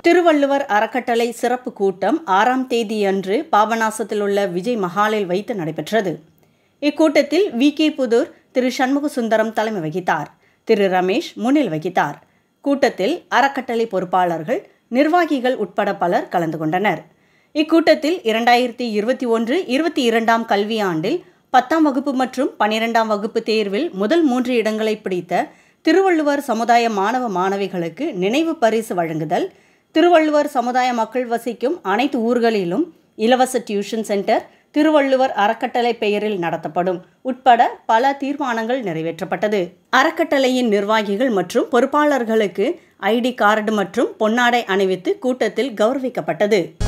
திருவள்ளுவர் அறக்கட்டளை சிறப்பு கூட்டம் ஆறாம் தேதியன்று பாபநாசத்தில் உள்ள விஜய் மஹாலில் வைத்து நடைபெற்றது இக்கூட்டத்தில் வி கே புதூர் திரு சண்முக சுந்தரம் தலைமை வகித்தார் திரு ரமேஷ் முன்னில் வகித்தார் கூட்டத்தில் அறக்கட்டளை பொறுப்பாளர்கள் நிர்வாகிகள் உட்பட பலர் கலந்து கொண்டனர் இக்கூட்டத்தில் இரண்டாயிரத்தி இருபத்தி ஒன்று இருபத்தி இரண்டாம் கல்வியாண்டில் பத்தாம் வகுப்பு மற்றும் பனிரெண்டாம் வகுப்பு தேர்வில் முதல் மூன்று இடங்களை பிடித்த திருவள்ளுவர் சமுதாய மாணவ மாணவிகளுக்கு நினைவு பரிசு வழங்குதல் திருவள்ளுவர் சமுதாய மக்கள் வசிக்கும் அனைத்து ஊர்களிலும் இலவச டியூஷன் சென்டர் திருவள்ளுவர் அறக்கட்டளை பெயரில் நடத்தப்படும் உட்பட பல தீர்மானங்கள் நிறைவேற்றப்பட்டது அறக்கட்டளையின் நிர்வாகிகள் மற்றும் பொறுப்பாளர்களுக்கு ஐடி கார்டு மற்றும் பொன்னாடை அணிவித்து கூட்டத்தில் கௌரவிக்கப்பட்டது